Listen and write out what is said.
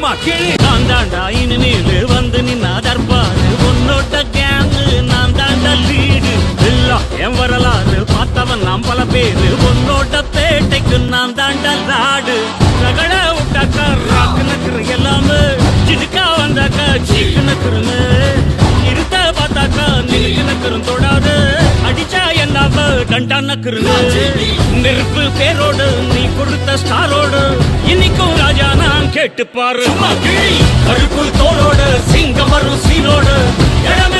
சும்மா கிழி நான் தாண்டா இனிமேலு வந்து நின்னா தர்பாரு உன்னோட்ட கேங்கு நான் தாண்டா லீடு எல்லாம் என் வரலாறு பார்த்தவன் நாம் பல பேரு உன்னோட்ட பேட்டைக்கு நான் தாண்டா லாடு ரகட விட்டாக்கா ராக்கு நக்கரு எல்லாமே சிடுக்கா வந்தாக்கா சீக்கு நக்கருன்னு இருத்த பார்த்தாக்கா நிலுக்கு நக்கரும் தொடாது அடிச்சா என்னாவ டண்டா நக்கருன்னு நெருப்பு பேரோடு நீ கொடுத்த ஸ்டாரோடு இன்னைக்கும் ராஜா நான் கேட்டு பாரு சும்மா கிழி கருப்பு தோளோடு சிங்கம் வரும் சீனோடு இடம்